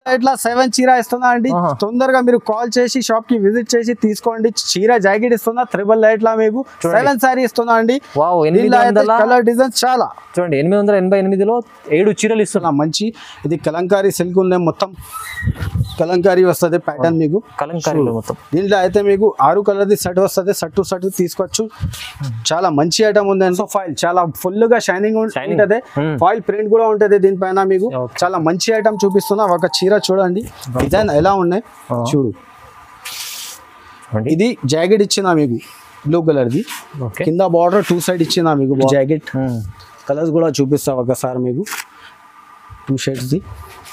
ఇట్లా సెవెన్ చీర ఇస్తున్నా అండి ఆహా. తొందరగా మీరు కాల్ చేసి షాప్ కి విజిట్ చేసి తీసుకోండి చీర జాకెట్ ఇస్తున్నా త్రిబుల్ లైట్ లా మీకు సెవెన్ సారీ ఇస్తున్నా అండి వావ్ ఎనిమిది దీనిలో అయితే వందల కలర్ డిజైన్స్ చాలా చూడండి ఎనిమిది వందల ఎనభై ఎనిమిదిలో ఏడు చీరలు ఇస్తున్నాం ఇస్తున్నా మంచి ఇది కలంకారీ సిల్క్ ఉన్నాయి మొత్తం కలంకారీ వస్తుంది ప్యాటర్న్ మీకు కలంకారీలో మొత్తం దీంట్లో అయితే మీకు ఆరు కలర్ది సెట్ వస్తుంది సెట్ టు సెట్ తీసుకోవచ్చు చాలా మంచి ఐటమ్ ఉంది సో ఫైల్ చాలా ఫుల్ గా షైనింగ్ Shining. ఉంటది Hmm. ఫాయిల్ ప్రింట్ కూడా ఉంటది దీనిపైన మీకు Okay. చాలా మంచి ఐటమ్ చూపిస్తున్నా ఒక చీర చూడండి డిజైన్ ఎలా ఉన్నాయి Ah. చూడు చూడండి ఇది జాకెట్ ఇచ్చిన మీకు బ్లూ కలర్ ది ఓకే కింద బార్డర్ టూ సైడ్ ఇచ్చిన మీకు జాకెట్ ఉమ్. కలర్స్ కూడా చూపిస్తా ఒకసారి మీకు టూ షేడ్స్ ది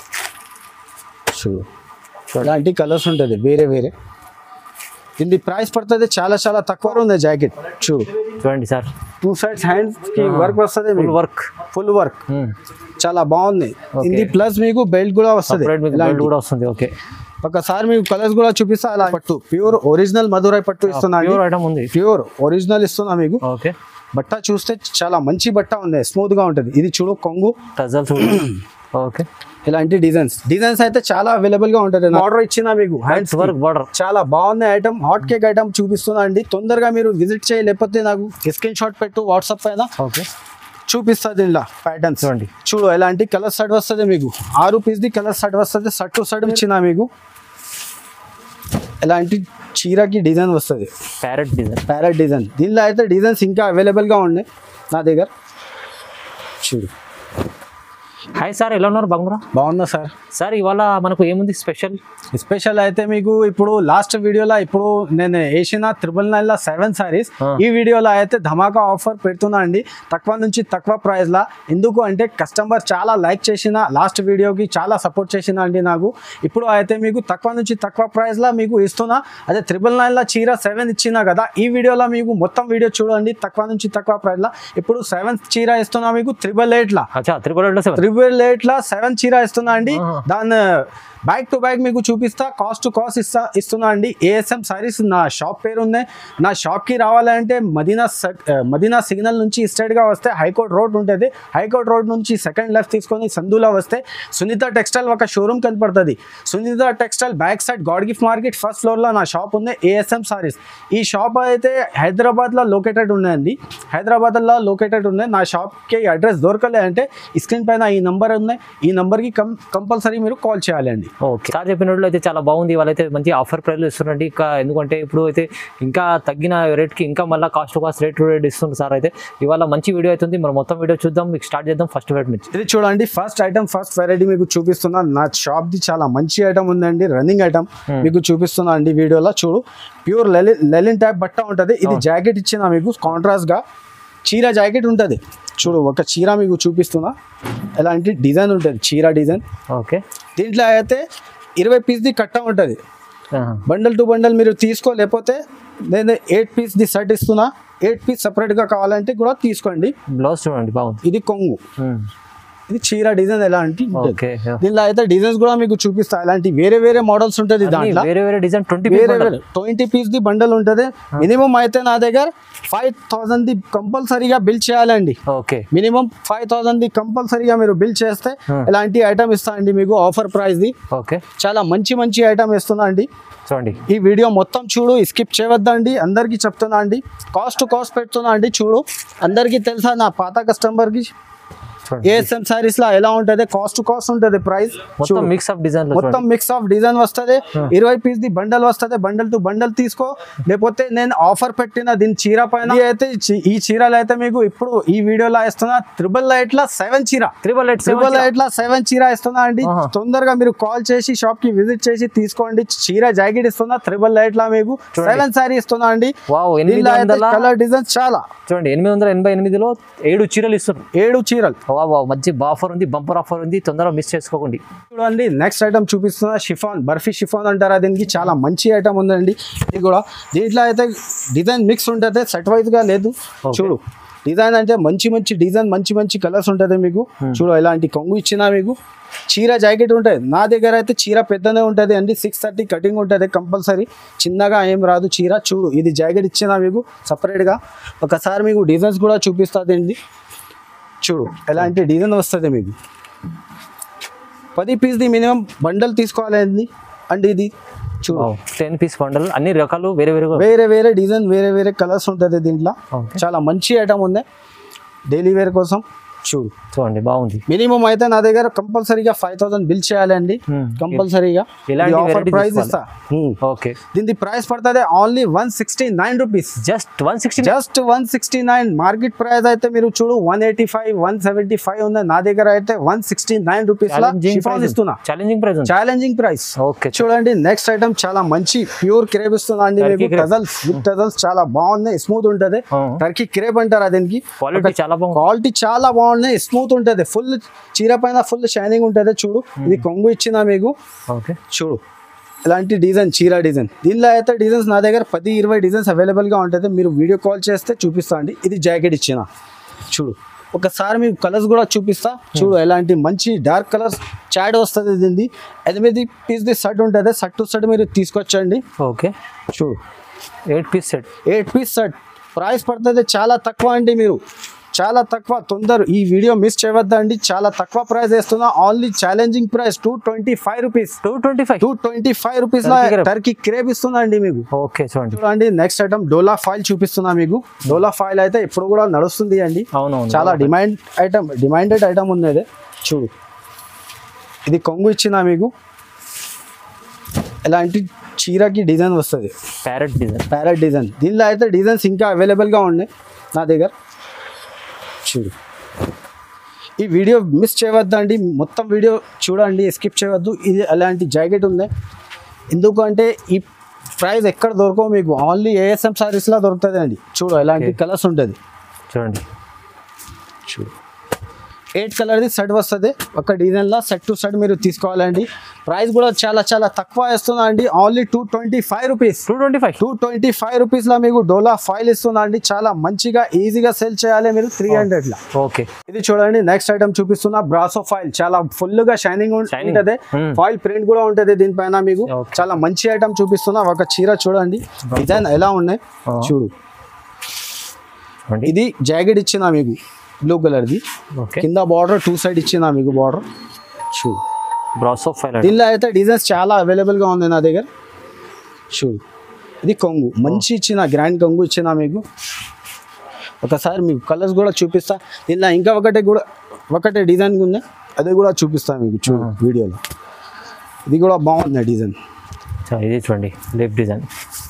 చూడు ఇలాంటి కలర్స్ ఉంటుంది వేరే వేరే దీని ప్రైస్ పడుతుంది చాలా చాలా తక్కువ ఉంది జాకెట్ చూడు చూడండి సార్ టూ సైడ్స్ హ్యాండ్స్ కి వర్క్ వస్తుంది ఫుల్ వర్క్ ఫుల్ వర్క్ చాలా బాగుంది ఇది ప్లస్ మీకు బెల్ట్ కూడా వస్తుంది సపరేట్ మీకు ఇలాంటి. బెల్ట్ కూడా వస్తుంది ఓకే ఒకసారి మీకు కలర్స్ కూడా చూపిస్తా అలా పట్టు ప్యూర్ ఒరిజినల్ మధురై పట్టు ఇస్తున్నా ప్యూర్ ఐటమ్ ఉంది ప్యూర్ ఒరిజినల్ ఇస్తున్నా మీకు ఓకే బట్ట చూస్తే చాలా మంచి బట్ట ఉంది స్మూత్ గా ఉంటుంది ఇది చూడు కొంగు టజల్స్ ఓకే ఇలాంటి డిజైన్స్ డిజైన్స్ అయితే చాలా అవైలబుల్ గా ఉంటుంది ఆర్డర్ ఇచ్చిన మీకు హ్యాండ్స్ వర్క్ బార్డర్ చాలా బాగుంది ఐటమ్ హాట్ కేక్ ఐటమ్ చూపిస్తున్నా అండి తొందరగా మీరు విజిట్ చేయ లేకపోతే నాకు స్క్రీన్ షాట్ పెట్టు వాట్సాప్ పైన ఓకే చూపిస్తా దీనిలో ప్యాటర్న్స్ చూడండి చూడు ఎలాంటి కలర్ షర్ట్ వస్తుంది మీకు ఆరు పీస్ ది కలర్ షర్ట్ వస్తుంది షర్ట్ టు షర్ట్ ఇచ్చిన మీకు ఎలాంటి చీరకి డిజైన్ వస్తుంది ప్యారెట్ డిజైన్ ప్యారెట్ డిజైన్ దీనిలో అయితే డిజైన్స్ ఇంకా అవైలబుల్గా ఉన్నాయి నా దగ్గర చూడు హాయ్ సార్ ఎలా ఉన్నారు బంగురా బాగుందా సార్ సార్ ఇవాళ మనకు ఏముంది స్పెషల్ స్పెషల్ అయితే మీకు ఇప్పుడు లాస్ట్ వీడియోలో ఇప్పుడు నేను వేసిన త్రిబుల్ నైన్ లా సెవెన్ సారీస్ ఆ. ఈ వీడియోలో అయితే ధమాకా ఆఫర్ పెడుతున్నా అండి తక్కువ నుంచి తక్కువ ప్రైస్ లా ఎందుకు అంటే కస్టమర్ చాలా లైక్ చేసిన లాస్ట్ వీడియోకి చాలా సపోర్ట్ చేసిన అండి నాకు ఇప్పుడు అయితే మీకు తక్కువ నుంచి తక్కువ ప్రైస్ లా మీకు ఇస్తున్నా అదే త్రిబుల్ నైన్ లా చీర సెవెన్ ఇచ్చినా కదా ఈ వీడియోలో మీకు మొత్తం వీడియో చూడండి తక్కువ నుంచి తక్కువ ప్రైస్ లా ఇప్పుడు సెవెన్ చీర ఇస్తున్నా మీకు త్రిబుల్ ఎయిట్ లా అచ్చా త్రిపుర సెవెన్ ట్రిపుల్ ఎయిట్ లా సెవెన్ చీర ఇస్తున్నా అండి ఆహా. దాని బ్యాక్ టు బ్యాక్ మీకు చూపిస్తా కాస్ట్ టు కాస్ట్ ఇస్తా ఇస్తున్నా అండి ఏఎస్ఎం సారీస్ నా షాప్ పేరు ఉంది నా షాప్ కి రావాలంటే మదీనా స- ఆ, మదీనా సిగ్నల్ నుంచి స్ట్రైట్ గా వస్తే హైకోర్ట్ రోడ్ ఉంటుంది హైకోర్ట్ రోడ్ నుంచి సెకండ్ లెఫ్ట్ తీసుకొని సందులో వస్తే సునీత టెక్స్టైల్ ఒక షోరూమ్ కనపడుతుంది Sunitha textile back side God gift market first floor లో నా షాప్ ఉంది ఏఎస్ఎం సారీస్ ఈ షాప్ అయితే హైదరాబాద్ లో లొకేటెడ్ ఉన్నాయండి హైదరాబాద్ లో లొకేటెడ్ ఉన్నాయి నా షాప్ కి అడ్రస్ దొరకలే అంటే స్క్రీన్ పైన ఈ నంబర్ ఉన్నాయి ఈ నంబర్ కి కం కంపల్సరీ మీరు కాల్ చేయాలండి ఓకే సార్ చెప్పినట్లు అయితే చాలా బాగుంది వాళ్ళైతే మంచి ఆఫర్ ప్రైస్లో ఇస్తున్నారండి ఇంకా ఎందుకంటే ఇప్పుడు అయితే ఇంకా తగ్గిన రేట్కి ఇంకా మళ్ళీ cost to cost rate to rate ఇస్తుంది సార్ అయితే ఇవాళ మంచి వీడియో అవుతుంది మనం మొత్తం వీడియో చూద్దాం మీకు స్టార్ట్ చేద్దాం ఫస్ట్ రేట్ నుంచి ఇది చూడండి ఫస్ట్ ఐటమ్ ఫస్ట్ వెరైటీ మీకు చూపిస్తున్నా నా షాప్ ది చాలా మంచి ఐటమ్ ఉందండి రన్నింగ్ ఐటమ్ మీకు చూపిస్తున్నా అండి వీడియోలో చూడు ప్యూర్ లెలి లెలిన్ టైప్ బట్ట ఉంటది ఇది జాకెట్ ఇచ్చిన మీకు కాంట్రాస్ట్ గా చీర జాకెట్ ఉంటది చూడు ఒక చీర మీకు చూపిస్తున్నా ఎలాంటి డిజైన్ ఉంటుంది చీర డిజైన్ ఓకే దీంట్లో అయితే ఇరవై పీస్ది కట్ట ఉంటుంది బండల్ టు బండల్ మీరు తీసుకో లేకపోతే నేను ఎయిట్ పీస్ ది సెట్ ఇస్తున్నా ఎయిట్ పీస్ సపరేట్గా కావాలంటే కూడా తీసుకోండి బ్లౌజ్ చూడండి బాగుంది ఇది కొంగు ఇది చీర డిజైన్ ఎలాంటి ఉంటుంది. ఓకే దీనిలో అయితే డిజైన్స్ కూడా మీకు చూపిస్తా ఇలాంటి వేరే వేరే మోడల్స్ ఉంటుంది దాంట్లో వేరే వేరే డిజైన్ ట్వంటీ వేరే వేరే ట్వంటీ పీస్ ది బండల్ ఉంటుంది మినిమం అయితే నా దగ్గర ఫైవ్ థౌసండ్ ది కంపల్సరీగా బిల్ చేయాలండి ఓకే మినిమం ఫైవ్ థౌసండ్ ది కంపల్సరీగా మీరు బిల్ చేస్తే Hmm. ఇలాంటి ఐటమ్ ఇస్తా అండి మీకు ఆఫర్ ప్రైస్ ది ఓకే చాలా మంచి మంచి ఐటమ్ ఇస్తున్నా అండి చూడండి ఈ వీడియో మొత్తం చూడు స్కిప్ చేయవద్దండి అందరికీ చెప్తున్నా అండి కాస్ట్ టు కాస్ట్ పెడుతున్నా అండి చూడు అందరికీ తెలుసా నా పాత కస్టమర్కి చూడండి ఏఎస్ఎం సారీస్ లో ఎలా ఉంటది కాస్ట్ టు కాస్ట్ ఉంటది ప్రైస్ మొత్తం మిక్స్ ఆఫ్ డిజైన్ మొత్తం మిక్స్ ఆఫ్ డిజైన్ వస్తది ఇరవై పీస్ ది బండల్ వస్తది బండల్ టు బండల్ తీసుకో లేకపోతే నేను ఆఫర్ పెట్టిన దీని చీర పైన ఇది అయితే చి- ఈ చీరలు అయితే మీకు ఇప్పుడు ఈ వీడియోలో ఇస్తున్నా త్రిబుల్ లైట్ లా సెవెన్ చీర త్రిబుల్ ఎయిట్ ట్రిపుల్ ఎయిట్ లా సెవెన్ చీర ఇస్తున్నా అండి ఆహా. తొందరగా మీరు కాల్ చేసి షాప్ కి విజిట్ చేసి తీసుకోండి చీర జాకెట్ ఇస్తున్నా త్రిబుల్ ఎయిట్ లా మీకు సెవెన్ సారీ ఇస్తున్నా అండి వావ్ ఎనిమిది దీనిలో అయితే వందల కలర్ డిజైన్స్ చాలా చూడండి ఎనిమిది వందల ఎనభై ఎనిమిదిలో ఏడు చీరలు ఇస్తున్నారు ఏడు చీరలు వా వా మంచి ఆఫర్ ఉంది బంపర్ ఆఫర్ ఉంది తొందరగా మిస్ చేసుకోకండి చూడండి నెక్స్ట్ ఐటమ్ చూపిస్తున్నా షిఫాన్ బర్ఫీ షిఫాన్ అంటారా దీనికి చాలా మంచి ఐటమ్ ఉందండి ఇది కూడా దీంట్లో అయితే డిజైన్ మిక్స్ ఉంటుంది సెట్ వైజ్ గా లేదు Okay. చూడు డిజైన్ అంటే మంచి మంచి డిజైన్ మంచి మంచి కలర్స్ ఉంటుంది మీకు చూడు ఇలాంటి కొంగు ఇచ్చినా మీకు చీర జాకెట్ ఉంటుంది నా దగ్గర అయితే చీర పెద్దనే ఉంటుంది అండి సిక్స్ థర్టీ కటింగ్ ఉంటుంది కంపల్సరీ చిన్నగా ఏం రాదు చీర చూడు ఇది జాకెట్ ఇచ్చినా మీకు సపరేట్గా ఒకసారి మీకు డిజైన్స్ కూడా చూపిస్తుంది అండి చూడు ఎలాంటి డిజైన్ వస్తుంది మీకు పది పీస్ది మినిమం బండల్ తీసుకోవాలండి అండి ఇది చూడు టెన్ పీస్ బండల్ అన్ని రకాలు వేరే వేరే వేరే వేరే డిజైన్ వేరే వేరే కలర్స్ ఉంటుంది దీంట్లో ఓకే చాలా మంచి ఐటమ్ ఉంది డైలీ వేర్ కోసం చూడు చూడండి బాగుంది మినిమం అయితే నా దగ్గర కంపల్సరీగా ఫైవ్ థౌసండ్ బిల్ చేయాలండి Hmm. కంపల్సరీగా ఇలాంటి ఆఫర్ varieties ప్రైస్ తీసుకోవాలి. ఇస్తా Hmm. ఓకే దీని ప్రైస్ పడుతుంది only one sixty nine rupees just one sixty just one sixty nine market price అయితే మీరు చూడు one eighty five one seventy five ఉంది నా దగ్గర అయితే one sixty nine rupees challenging chiffon ఇస్తున్నా ఛాలెంజింగ్ ప్రైస్ ఉంది ఛాలెంజింగ్ ప్రైస్ ఓకే చూడండి నెక్స్ట్ ఐటమ్ చాలా మంచి ప్యూర్ క్రేప్ ఇస్తున్నా అండి Turkey మీకు crepe. టజల్స్ విత్ టజల్స్ చాలా బాగున్నాయి స్మూత్ ఉంటది టర్కీ క్రేప్ అంటారా దీనికి క్వాలిటీ చాలా బాగుంది క్వాలిటీ చాలా బాగున్నాయి స్మూత్ ఉంటది ఫుల్ చీర పైన ఫుల్ షైనింగ్ ఉంటది చూడు ఇది కొంగు ఇచ్చిన మీకు ఓకే చూడు ఇలాంటి డిజైన్ చీర డిజైన్ దీనిలో అయితే డిజైన్స్ నా దగ్గర పది ఇరవై డిజైన్స్ అవైలబుల్గా ఉంటుంది మీరు వీడియో కాల్ చేస్తే చూపిస్తా అండి ఇది జాకెట్ ఇచ్చిన చూడు ఒకసారి మీకు కలర్స్ కూడా చూపిస్తా చూడు ఎలాంటి మంచి డార్క్ కలర్స్ చాడ్ వస్తుంది దీనిది ఎనిమిది పీస్ది షర్ట్ ఉంటుంది షర్ట్ టు షర్ట్ మీరు తీసుకొచ్చండి ఓకే చూడు eight piece set eight piece shirt price పడుతుంది చాలా తక్కువ అండి మీరు చాలా తక్కువ తొందర ఈ వీడియో మిస్ చేయవద్దండి చాలా తక్కువ ప్రైస్ వేస్తున్నా only challenging price two twenty five rupees two twenty five two twenty five rupees Turkey crepe. Turkey crepe ఇస్తున్నా అండి మీకు ఓకే చూడండి చూడండి నెక్స్ట్ ఐటమ్ డోలా ఫైల్ చూపిస్తున్నా మీకు డోలా ఫైల్ అయితే ఇప్పుడు కూడా నడుస్తుంది అండి అవునవును చాలా డిమాండ్ ఐటమ్ డిమాండెడ్ ఐటమ్ ఉంది అది చూడు ఇది కొంగు ఇచ్చిన మీకు ఇలాంటి చీరకి డిజైన్ వస్తుంది ప్యారెట్ డిజైన్ ప్యారెట్ డిజైన్ దీనిలో అయితే డిజైన్స్ ఇంకా అవైలబుల్గా ఉన్నాయి నా దగ్గర చూడు ఈ వీడియో మిస్ చేయవద్దండి మొత్తం వీడియో చూడండి స్కిప్ చేయవద్దు ఇది అలాంటి జాకెట్ ఉంది ఎందుకంటే ఈ ప్రైస్ ఎక్కడ దొరకవు మీకు ఓన్లీ ఏఎస్ఎం సారీస్లో దొరుకుతుంది అండి చూడు ఎలాంటి Okay. కలర్స్ ఉంటుంది చూడండి చూడు ఎయిట్ కలర్ది సెట్ వస్తుంది ఒక డిజైన్లో సెట్ టు సెట్ మీరు తీసుకోవాలండి ప్రైస్ కూడా చాలా చాలా తక్కువ ఇస్తున్నా అండి only two twenty five rupees two twenty five two twenty five రూపీస్లో మీకు డోలా ఫైల్ ఇస్తున్నా అండి చాలా మంచిగా ఈజీగా సెల్ చేయాలి మీరు త్రీ హండ్రెడ్లో ఓకే ఇది చూడండి నెక్స్ట్ ఐటమ్ చూపిస్తున్నా బ్రాసో ఫైల్ చాలా ఫుల్ గా షైనింగ్ Shining. ఉంటది Hmm. ఫాయిల్ ప్రింట్ కూడా ఉంటది దీనిపైన మీకు Okay. చాలా మంచి ఐటమ్ చూపిస్తున్నా ఒక చీర చూడండి డిజైన్ ఎలా ఉన్నాయి Ah. చూడు చూడండి ఇది జాకెట్ ఇచ్చిన మీకు బ్లూ కలర్ది ఓకే కింద బార్డర్ టూ సైడ్ ఇచ్చిన మీకు బార్డర్ చూడు బ్రాసో ఫైల్ దీనిలో అయితే డిజైన్స్ చాలా అవైలబుల్ గా ఉంది నా దగ్గర చూడు ఇది కొంగు మంచి ఇచ్చిన గ్రాండ్ కొంగు ఇచ్చిన మీకు ఒకసారి మీకు కలర్స్ కూడా చూపిస్తా దీనిలో ఇంకా ఒకటి కూడా ఒకటే డిజైన్ ఉంది అది కూడా చూపిస్తా మీకు చూడు వీడియోలో ఇది కూడా బాగుంది డిజైన్ ఇది చూడండి లిప్ డిజైన్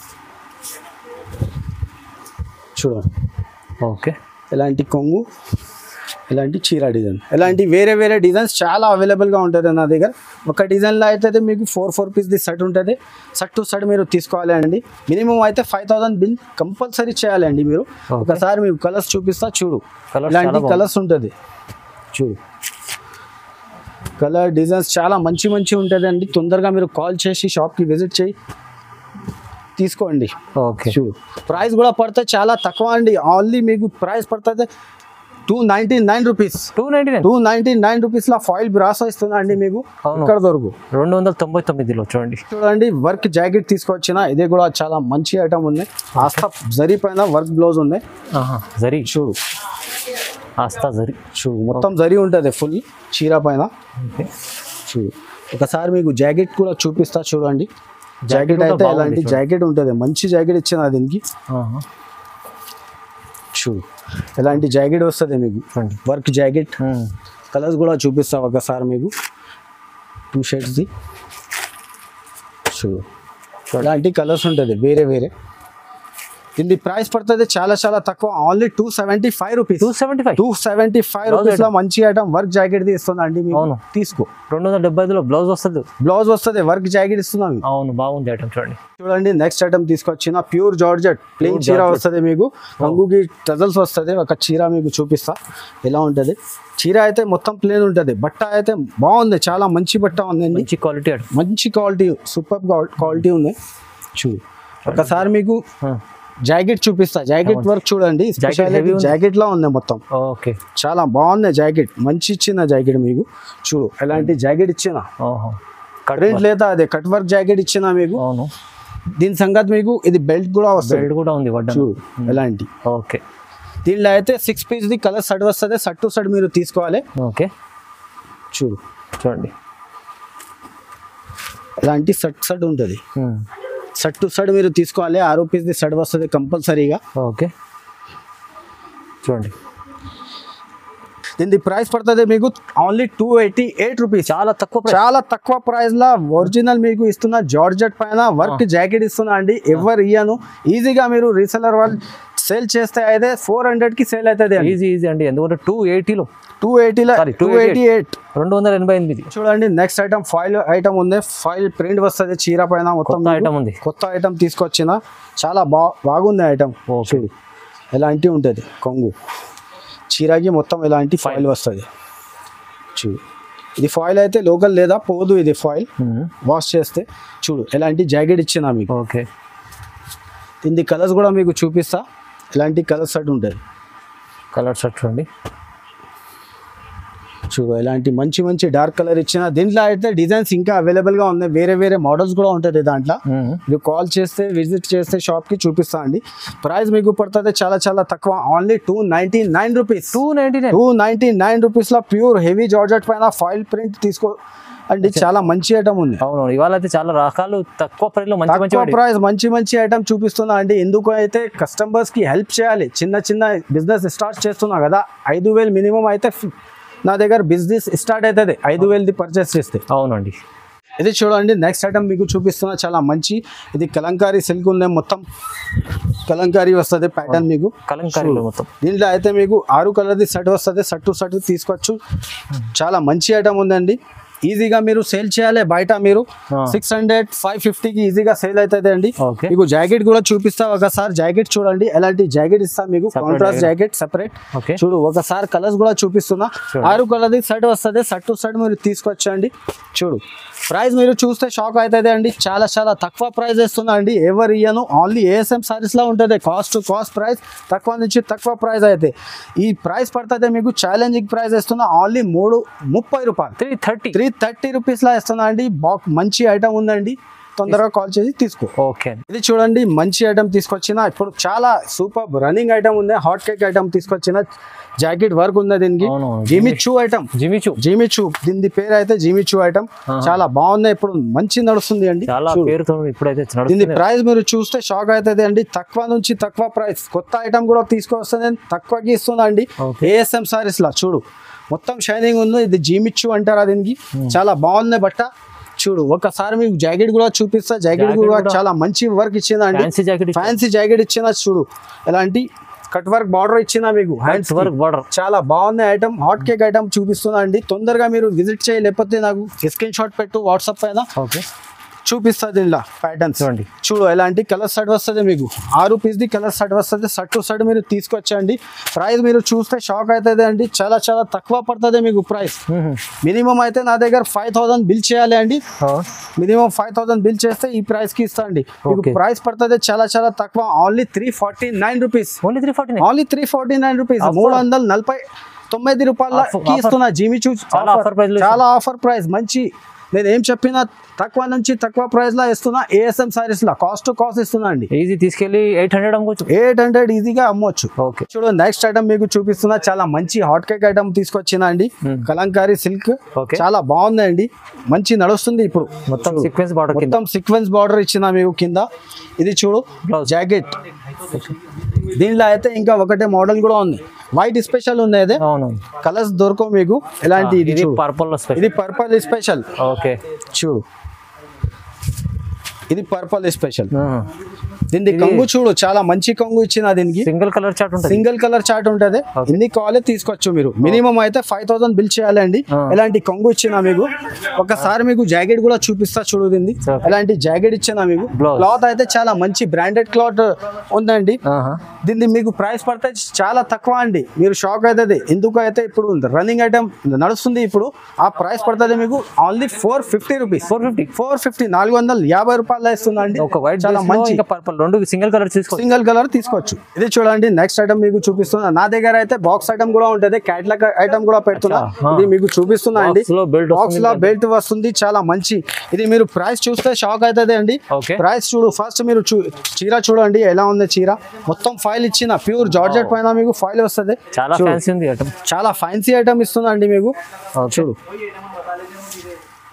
చూడండి ఓకే ఇలాంటి కొంగు ఇలాంటి చీర డిజైన్ ఇలాంటి వేరే వేరే డిజైన్స్ చాలా అవైలబుల్గా ఉంటుంది నా దగ్గర ఒక డిజైన్లో అయితే మీకు ఫోర్ ఫోర్ పీస్ది సెట్ ఉంటుంది సెట్ టు సెట్ మీరు తీసుకోవాలి అండి మినిమం అయితే ఫైవ్ థౌసండ్ బిల్ కంపల్సరీ చేయాలండి మీరు Okay. ఒకసారి మీకు కలర్స్ చూపిస్తా చూడు Colours ఇలాంటి చాలా బాగుంది. కలర్స్ ఉంటుంది చూడు కలర్ డిజైన్స్ చాలా మంచి మంచి ఉంటుంది అండి తొందరగా మీరు కాల్ చేసి షాప్కి విజిట్ చేయి తీసుకోండి ఓకే చూడు ప్రైస్ కూడా పడితే చాలా తక్కువ అండి ఓన్లీ మీకు ప్రైస్ పడుతుంది two ninety nine rupees two ninety nine two ninety nine రూపీస్లో ఫాయిల్ బ్రాసో ఇస్తున్నా అండి మీకు అవును. ఇక్కడ దొరుకు రెండు వందల తొంభై తొమ్మిదిలో చూడండి చూడండి వర్క్ జాకెట్ తీసుకొచ్చిన ఇది కూడా చాలా మంచి ఐటమ్ ఉంది ఆస్తా జరీ పైన వర్క్ బ్లౌజ్ ఉంది ఆహా, జరీ చూడు ఆస్తా జరీ చూడు మొత్తం జరీ ఉంటుంది ఫుల్ చీర పైన ఓకే చూడు ఒకసారి మీకు జాకెట్ కూడా చూపిస్తా చూడండి Jacket జాకెట్ కూడా అయితే బాగుంది ఇలాంటి చూడు. జాకెట్ ఉంటుంది మంచి జాకెట్ ఇచ్చిన దీనికి ఆహా, చూడు ఇలాంటి జాకెట్ వస్తుంది మీకు చూడండి వర్క్ జాకెట్ ఉమ్, కలర్స్ కూడా చూపిస్తా ఒకసారి మీకు టూ షర్ట్స్ది చూడు ఇలాంటి కలర్స్ ఉంటుంది వేరే వేరే దీని ప్రైస్ పడుతుంది చాలా చాలా తక్కువ only two seventy five rupees two seventy five two seventy five Blouse rupees లో item. మంచి ఐటమ్ వర్క్ జాకెట్ ఇస్తుంది అండి మీకు అవును. తీసుకో రెండు వందల డెబ్బై ఐదులో బ్లౌజ్ వస్తుంది బ్లౌజ్ వస్తుంది వర్క్ జాకెట్ ఇస్తున్నాం మీకు. అవును బాగుంది ఐటమ్ చూడండి చూడండి నెక్స్ట్ ఐటమ్ తీసుకొచ్చిన ప్యూర్ జార్జెట్ ప్లెయిన్ Pure చీర georgette. వస్తుంది మీకు రంగుకి టజల్స్ వస్తుంది ఒక చీర మీకు చూపిస్తా ఎలా ఉంటుంది చీర అయితే మొత్తం ప్లేన్ ఉంటుంది బట్ట అయితే బాగుంది చాలా మంచి బట్ట ఉందండి మంచి క్వాలిటీ ఐటమ్ మంచి క్వాలిటీ సూపర్ క్వాలిటీ ఉంది చూడు ఒకసారి మీకు జాకెట్ చూపిస్తా జాకెట్ వర్క్ చూడండి స్పెషాలిటీ heavy ఉంది. జాకెట్ లా ఉంది మొత్తం ఓకే చాలా బాగుంది జాకెట్ మంచి ఇచ్చిన జాకెట్ మీకు చూడు ఎలాంటి జాకెట్ ఇచ్చిన ఓహో కట్ ప్రింట్ లేదా అదే కట్ వర్క్ జాకెట్ ఇచ్చిన మీకు అవును దీని సంగతి మీకు ఇది బెల్ట్ కూడా వస్తుంది బెల్ట్ కూడా ఉంది వడ్డ చూడు ఎలాంటి ఓకే దీనిలో అయితే సిక్స్ పీస్ది కలర్ షర్ట్ వస్తుంది షర్ట్ టు షర్ట్ మీరు తీసుకోవాలి ఓకే చూడు చూడండి ఇలాంటి సట్ సట్ ఉంటుంది సట్ టు సడ్ మీరు తీసుకోవాలి ఆ రూపీస్ది సడ్ వస్తుంది కంపల్సరీగా ఓకే చూడండి దీని ప్రైస్ పడుతుంది మీకు only two eighty eight rupees చాలా తక్కువ price. చాలా తక్కువ ప్రైస్ లా ఒరిజినల్ మీకు ఇస్తున్న జార్జెట్ పైన వర్క్ జాకెట్ ఇస్తున్నా అండి ఎవరు ఇయ్యను ఈజీగా మీరు రీసెలర్ వాళ్ళు సేల్ చేస్తే అయితే ఫోర్ హండ్రెడ్ కి సేల్ అవుతుంది అండి ఈజీ ఈజీ అండి ఎందుకంటే టూ ఎయిటీలో టూ ఎయిటీలో Sorry, టూ ఎయిటీ ఎయిట్ రెండు వందల ఎనభై ఎనిమిది చూడండి నెక్స్ట్ ఐటమ్ ఫైల్ ఐటమ్ ఉంది ఫైల్ ప్రింట్ వస్తుంది చీర పైన మొత్తం కొత్త మీకు ఐటమ్ ఉంది కొత్త ఐటమ్ తీసుకొచ్చిన చాలా బా బాగుంది ఐటమ్ ఓకే చూడు ఎలాంటి ఉంటుంది కొంగు చీరకి మొత్తం ఇలాంటి ఫాయిల్ వస్తుంది చూడు ఇది ఫాయిల్ అయితే లోకల్ లేదా పోదు ఇది ఫాయిల్ వాష్ చేస్తే చూడు ఎలాంటి జాకెట్ ఇచ్చిన మీకు ఓకే దీని కలర్స్ కూడా మీకు చూపిస్తా ఎలాంటి కలర్స్ అటు ఉంటుంది కలర్ షర్ట్ చూడండి చూడు ఎలాంటి మంచి మంచి డార్క్ కలర్ ఇచ్చిన దీంట్లో అయితే డిజైన్స్ ఇంకా అవైలబుల్గా ఉన్నాయి వేరే వేరే మోడల్స్ కూడా ఉంటుంది దాంట్లో మీరు కాల్ చేస్తే విజిట్ చేస్తే షాప్కి చూపిస్తా అండి ప్రైస్ మీకు పడుతుంది చాలా చాలా తక్కువ only two ninety nine rupees two ninety nine two ninety nine రూపీస్లో ప్యూర్ హెవీ జార్జెట్ పైన ఫాయిల్ ప్రింట్ తీసుకో అండి చాలా మంచి ఐటమ్ ఉంది అవును ఇవాళ అయితే చాలా రకాలు తక్కువ ప్రైస్ లో మంచి మంచి తక్కువ వాటి- ప్రైస్ మంచి మంచి ఐటమ్ చూపిస్తున్నా అండి ఎందుకు అయితే కస్టమర్స్ కి హెల్ప్ చేయాలి చిన్న చిన్న బిజినెస్ స్టార్ట్ చేస్తున్నా కదా ఐదు వేలు మినిమం అయితే ఫ్- నా దగ్గర బిజినెస్ స్టార్ట్ అవుతుంది ఐదు వేలది పర్చేస్ చేస్తే అవునండి ఇది చూడండి నెక్స్ట్ ఐటమ్ మీకు చూపిస్తున్నా చాలా మంచి ఇది కలంకారీ సిల్క్ ఉంది మొత్తం కలంకారీ వస్తుంది ప్యాటర్న్ మీకు కలంకారీలో మొత్తం దీంట్లో అయితే మీకు ఆరు కలర్ది సెట్ వస్తుంది సెట్ టు సెట్ తీసుకోవచ్చు చాలా మంచి ఐటమ్ ఉందండి ఈజీగా మీరు సేల్ చేయాలి బయట మీరు ఆ. సిక్స్ హండ్రెడ్ ఫైవ్ ఫిఫ్టీకి ఈజీగా సేల్ అవుతుంది అండి ఓకే మీకు జాకెట్ కూడా చూపిస్తా ఒకసారి జాకెట్ చూడండి ఎలాంటి జాకెట్ ఇస్తా మీకు Separate contrast jacket. Jacket separate okay చూడు ఒకసారి కలర్స్ కూడా చూపిస్తున్నా చూడండి. ఆరు కలర్ది షర్ట్ వస్తుంది షర్ట్ టు షర్ట్ మీరు తీసుకొచ్చండి చూడు ప్రైస్ మీరు చూస్తే షాక్ అవుతుంది అండి చాలా చాలా తక్కువ ప్రైస్ ఇస్తున్నా అండి ఎవరు ఇయ్యను ఓన్లీ ఏఎస్ఎం సారీస్ లో ఉంటుంది కాస్ట్ టు కాస్ట్ ప్రైస్ తక్కువ నుంచి తక్కువ ప్రైస్ అయితే ఈ ప్రైస్ పడుతుంది మీకు ఛాలెంజింగ్ ప్రైస్ ఇస్తున్నా ఓన్లీ మూడు ముప్పై రూపాయలు త్రీ థర్టీ త్రీ థర్టీ రూపీస్లో ఇస్తున్నా అండి బాక్ మంచి ఐటమ్ ఉందండి తొందరగా కాల్ చేసి తీసుకో ఓకే ఇది చూడండి మంచి ఐటమ్ తీసుకొచ్చిన ఇప్పుడు చాలా సూపర్ రన్నింగ్ ఐటమ్ ఉంది హాట్ కేక్ ఐటమ్ తీసుకొచ్చిన జాకెట్ వర్క్ ఉంది దీనికి అవును జిమిచూ ఐటమ్ జిమిచు జిమిచూ దీని పేరు అయితే జిమిచూ ఐటమ్ ఆహా. చాలా బాగుంది ఇప్పుడు మంచి నడుస్తుంది అండి చాలా చూడు. పేరుతో ఇప్పుడైతే దీని నడుస్తుంది ప్రైస్ మీరు చూస్తే షాక్ అవుతుంది అండి తక్కువ నుంచి తక్కువ ప్రైస్ కొత్త ఐటమ్ కూడా తీసుకొస్తుంది తక్కువకి ఇస్తున్నా అండి ఓకే ఏఎస్ఎం సారీస్ లా చూడు మొత్తం షైనింగ్ ఉంది ఇది జీమిచ్చు అంటారా దీనికి చాలా బాగుంది బట్ట చూడు ఒకసారి మీకు జాకెట్ కూడా చూపిస్తా జాకెట్ Jacket కూడా కూడా చాలా మంచి వర్క్ ఇచ్చిందండి ఫ్యాన్సీ జాకెట్ ఫ్యాన్సీ జాకెట్ ఇచ్చిన చూడు ఎలాంటి కట్ వర్క్ బార్డర్ ఇచ్చిన మీకు హ్యాండ్స్ వర్క్ బార్డర్ చాలా బాగుంది ఐటమ్ హాట్ కేక్ ఐటమ్ చూపిస్తున్నా అండి తొందరగా మీరు విజిట్ చేయ లేకపోతే నాకు స్క్రీన్ షాట్ పెట్టు వాట్సాప్ పైన ఓకే చూపిస్తా దీనిలో ప్యాటర్న్స్ చూడండి చూడు ఎలాంటి కలర్ షర్ట్ వస్తుంది మీకు ఆరు పీస్ది కలర్ షర్ట్ వస్తుంది షర్ట్ టు షర్ట్ మీరు తీసుకొచ్చండి ప్రైస్ మీరు చూస్తే షాక్ అవుతుంది అండి చాలా చాలా తక్కువ పడుతుంది మీకు ప్రైస్ మినిమం అయితే నా దగ్గర ఫైవ్ థౌసండ్ బిల్ చేయాలి అండి మినిమం ఫైవ్ థౌసండ్ బిల్ చేస్తే ఈ ప్రైస్ కి ఇస్తా అండి మీకు Okay. ప్రైస్ పడుతుంది చాలా చాలా తక్కువ only three forty nine rupees only three forty only three forty nine rupees Offer. మూడు వందల నలభై తొమ్మిది రూపాయల Offer- కి ఇస్తున్నా జీమి చూ చాలా offer price లో చాలా ఆఫర్ ప్రైస్ మంచి నేను ఏం చెప్పినా తక్కువ నుంచి తక్కువ ప్రైస్ లో ఇస్తున్నా ఏఎస్ఎం సారీస్ లా కాస్ట్ టు కాస్ట్ ఇస్తున్నా అండి ఈజీ తీసుకెళ్ళి ఎయిట్ హండ్రెడ్ అమ్ముకోవచ్చు ఎయిట్ హండ్రెడ్ ఈజీగా అమ్మొచ్చు ఓకే చూడు నెక్స్ట్ ఐటమ్ మీకు చూపిస్తున్నా చాలా మంచి హాట్ కేక్ ఐటమ్ తీసుకొచ్చిన అండి Hmm. కలంకారీ సిల్క్ ఓకే చాలా బాగుందండి మంచి నడుస్తుంది ఇప్పుడు మొత్తం చూడు. సీక్వెన్స్ బార్డర్ కింద మొత్తం సీక్వెన్స్ బార్డర్ ఇచ్చిన మీకు కింద ఇది చూడు Blouse. జాకెట్ దీనిలో అయితే ఇంకా ఒకటే మోడల్ కూడా ఉంది వైట్ స్పెషల్ ఉంది అదే అవును కలర్స్ దొరకవు మీకు ఎలాంటి ఇది ఇది చూడు పర్పుల్ లో స్పెషల్ ఇది పర్పల్ స్పెషల్ ఓకే చూడు ఇది పర్పల్ స్పెషల్ దీనికి ఇది- కంగు చూడు చాలా మంచి కంగు ఇచ్చిన దీనికి సింగిల్ కలర్ చార్ట్ ఉంటుంది సింగిల్ కలర్ చార్ట్ ఉంటది Okay. ఎన్ని కావాలి తీసుకోవచ్చు మీరు మినిమం అయితే ఫైవ్ థౌసండ్ బిల్ చేయాలండి Ah. ఎలాంటి కొంగు ఇచ్చిన మీకు ఒకసారి మీకు జాకెట్ కూడా చూపిస్తా చూడు దీన్ని Okay. ఎలాంటి జాకెట్ ఇచ్చిన మీకు Blouse. క్లాత్ అయితే చాలా మంచి బ్రాండెడ్ క్లాత్ ఉందండి ఆహా. దీన్ని మీకు ప్రైస్ పడితే చాలా తక్కువ అండి మీరు షాక్ అవుతుంది ఎందుకు అయితే ఇప్పుడు రన్నింగ్ ఐటమ్ నడుస్తుంది ఇప్పుడు ఆ ప్రైస్ పడుతుంది మీకు only four fifty rupees four fifty four fifty నాలుగు వందల యాభై రూపాయలు ఇస్తుందండి ఒక వైట్ చాలా మంచి ఇంకా పర్పుల్ రెండు సింగిల్ కలర్ తీసుకోవచ్చు సింగిల్ కలర్ తీసుకోవచ్చు ఇది చూడండి నెక్స్ట్ ఐటమ్ మీకు చూపిస్తున్నా నా దగ్గర అయితే బాక్స్ ఐటమ్ కూడా ఉంటుంది క్యాట్లాగ్ ఐటమ్ కూడా పెడుతున్నా అచ్చా, ఆ. ఇది మీకు చూపిస్తున్నా అండి Box లో belt బాక్స్ వస్తుంది లో బెల్ట్ వస్తుంది చాలా మంచి ఇది మీరు ప్రైస్ చూస్తే షాక్ అవుతుంది అండి ఓకే ప్రైస్ చూడు ఫస్ట్ మీరు చూ- చీర చూడండి ఎలా ఉంది చీర మొత్తం ఫైల్ ఇచ్చిన ప్యూర్ జార్జెట్ పైన మీకు ఫైల్ వస్తుంది చాలా చూడు. ఫ్యాన్సీ ఉంది ఐటమ్ చాలా ఫ్యాన్సీ ఐటమ్ ఇస్తుందండి మీకు ఓకే చూడు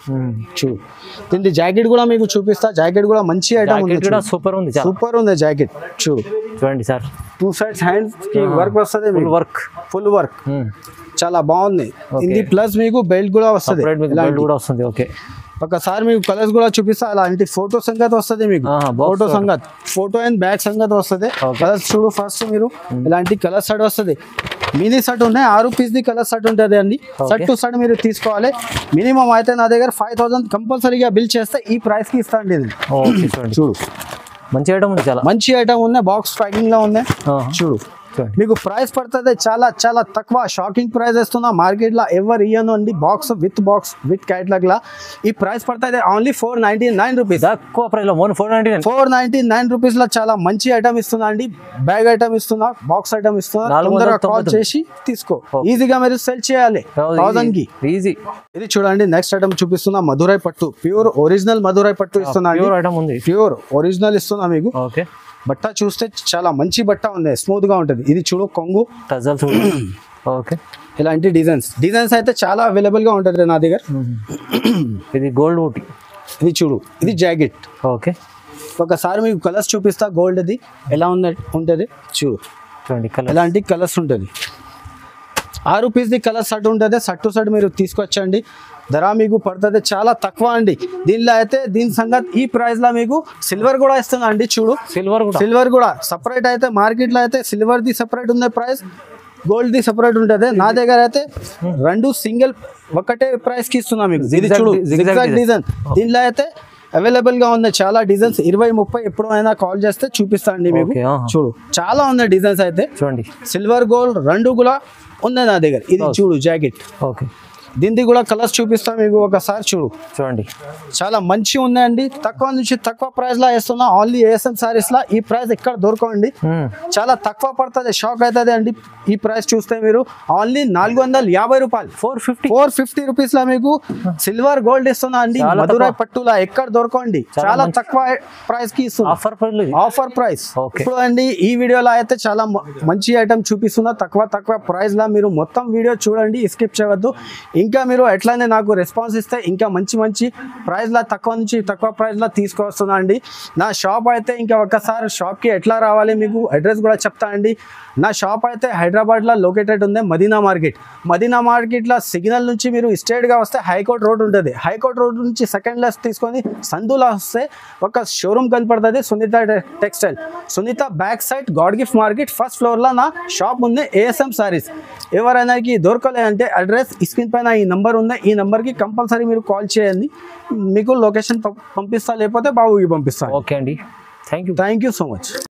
చూడు దీని జాకెట్ కూడా మీకు చూపిస్తా జాకెట్ కూడా మంచి ఐటమ్ ఉంది జాకెట్ కూడా సూపర్ ఉంది చాలా సూపర్ ఉంది జాకెట్ చూడు చూడండి సార్ టూ సైడ్స్ హ్యాండ్స్ కి వర్క్ వస్తుంది ఫుల్ వర్క్ ఫుల్ వర్క్ చాలా బాగుంది ఇది ప్లస్ మీకు బెల్ట్ కూడా వస్తుంది సపరేట్ మీకు బెల్ట్ కూడా వస్తుంది ఓకే ఒకసారి మీకు కలర్స్ కూడా చూపిస్తా అలాంటి ఫోటో సంగతి వస్తుంది మీకు ఆహా, box ఫోటో సంగతి ఫోటో అండ్ బ్యాగ్ సంగతి వస్తుంది Okay. కలర్స్ చూడు ఫస్ట్ మీరు ఇలాంటి కలర్ షర్ట్ వస్తుంది మినీ షర్ట్ ఉన్నాయి ఆరు పీస్ ది కలర్ షర్ట్ ఉంటుంది అండి షర్ట్ టు షర్ట్ మీరు తీసుకోవాలి మినిమం అయితే నా దగ్గర ఫైవ్ థౌసండ్ కంపల్సరీగా బిల్ చేస్తే ఈ ప్రైస్ కి ఇస్తాను ఇది ఓకే చూడండి చూడు మంచి ఐటమ్ ఉంది చాలా మంచి ఐటమ్ ఉన్నాయి బాక్స్ ప్యాకింగ్ లో ఉన్నాయి ఆహా. చూడు చూడండి మీకు ప్రైస్ పడుతుంది చాలా చాలా తక్కువ షాకింగ్ ప్రైస్ ఇస్తున్నా మార్కెట్లో ఎవరు ఇయ్యను అండి box with box with catalogue లా ఈ ప్రైస్ పడుతుంది only four ninety nine rupees తక్కువ ప్రైస్ లో మోన్ four ninety nine four ninety nine rupees లో చాలా మంచి ఐటమ్ ఇస్తున్నా అండి బ్యాగ్ ఐటమ్ ఇస్తున్నా బాక్స్ ఐటమ్ ఇస్తున్నా నాలుగు వందల తొందరగా కాల్ తొంభై చేసి తీసుకో ఈజీగా మీరు సెల్ చేయాలి థౌసండ్ కి ఈజీ ఇది చూడండి నెక్స్ట్ ఐటమ్ చూపిస్తున్నా మధురై పట్టు ప్యూర్ ఒరిజినల్ మధురై పట్టు ఇస్తున్నా అండి ప్యూర్ ఐటమ్ ఉంది ప్యూర్ ఒరిజినల్ ఇస్తున్నా మీకు ఓకే బట్ట చూస్తే చాలా మంచి బట్ట ఉంది స్మూత్ గా ఉంటుంది ఇది చూడు కొంగు టజల్స్ ఓకే ఇలాంటి డిజైన్స్ డిజైన్స్ అయితే చాలా అవైలబుల్ గా ఉంటుంది నా దగ్గర ఇది గోల్డ్ ఊటీ ఇది చూడు ఇది జాకెట్ ఓకే ఒకసారి మీకు కలర్స్ చూపిస్తా గోల్డ్ అది ఎలా ఉంది ఉంటుంది చూడు చూడండి కలర్ ఎలాంటి కలర్స్ ఉంటుంది ఆరు పీస్ది కలర్ షర్ట్ ఉంటుంది షర్ట్ టు షర్ట్ మీరు తీసుకొచ్చండి ధర మీకు పడుతుంది చాలా తక్కువ అండి దీనిలో అయితే దీని సంగతి ఈ ప్రైస్ లో మీకు సిల్వర్ కూడా ఇస్తుంది అండి చూడు సిల్వర్ కూడా సిల్వర్ కూడా సపరేట్ అయితే మార్కెట్ లో అయితే సిల్వర్ ది సపరేట్ ఉంది ప్రైస్ గోల్డ్ ది సపరేట్ ఉంటుంది నా దగ్గర అయితే రెండు సింగిల్ ఒకటే ప్రైస్ కి ఇస్తున్నా మీకు ఇది Zigzag చూడు di- zigzag design. డిజైన్ దీనిలో అయితే అవైలబుల్ గా ఉంది చాలా డిజైన్స్ ఇరవై ముప్పై ఎప్పుడు అయినా కాల్ చేస్తే చూపిస్తాను అండి మీకు Okay, ఆహా. చూడు చాలా ఉన్నాయి డిజైన్స్ అయితే చూడండి సిల్వర్ గోల్డ్ రెండు కూడా ఉన్నాయి నా దగ్గర ఇది చూడు జాకెట్ ఓకే దీనిది కూడా కలర్స్ చూపిస్తా మీకు ఒకసారి చూడు చూడండి చాలా మంచి ఉందండి తక్కువ నుంచి తక్కువ ప్రైస్ లా వేస్తున్నా ఓన్లీ ఏఎస్ఎం సారీస్ లా ఈ ప్రైస్ ఎక్కడ దొరకండి మ్మ్. చాలా తక్కువ పడుతుంది షాక్ అవుతుంది అండి ఈ ప్రైస్ చూస్తే మీరు ఓన్లీ నాలుగు వందల యాభై రూపాయలు four fifty four fifty rupees లా మీకు సిల్వర్ గోల్డ్ ఇస్తున్నా అండి చాలా మధురై తక్కువ. పట్టులా ఎక్కడ దొరకండి చాలా చాలా మంచి- తక్కువ ప్రైస్ కి ఇస్తున్నా ఆఫర్ ప్రైస్ ఇది ఆఫర్ ప్రైస్ Okay. ఇప్పుడు అండి ఈ వీడియోలో అయితే చాలా మ- మంచి ఐటమ్ చూపిస్తున్నా తక్కువ తక్కువ ప్రైస్ లా మీరు మొత్తం వీడియో చూడండి స్కిప్ చేయవద్దు ఇంకా మీరు ఎట్లానే నాకు రెస్పాన్స్ ఇస్తే ఇంకా మంచి మంచి ప్రైస్ లా తక్కువ నుంచి తక్కువ ప్రైస్ లా తీసుకొస్తున్నా అండి నా షాప్ అయితే ఇంకా ఒకసారి షాప్ కి ఎట్లా రావాలి మీకు అడ్రస్ కూడా చెప్తా అండి నా షాప్ అయితే హైదరాబాద్ లో లొకేటెడ్ ఉంది మదీనా మార్కెట్ మదీనా మార్కెట్ లో సిగ్నల్ నుంచి మీరు స్ట్రేట్ గా వస్తే హైకోర్ట్ రోడ్ ఉంటుంది హైకోర్ట్ రోడ్ నుంచి సెకండ్ లెస్ తీసుకొని సందులో వస్తే ఒక షోరూమ్ కనపడుతుంది Sunitha textile Sunitha back side God gift market first floor లో నా షాప్ ఉంది ఏఎస్ఎం సారీస్ ఎవరైనాకి దొరకలే అంటే అడ్రస్ స్క్రీన్ పైన ఈ నంబర్ ఉంది ఈ నంబర్ కి కంపల్సరీ మీరు కాల్ చేయండి మీకు లొకేషన్ పంపిస్తా లేకపోతే బాబుకి పంపిస్తాను ఓకే అండి thank you thank you so much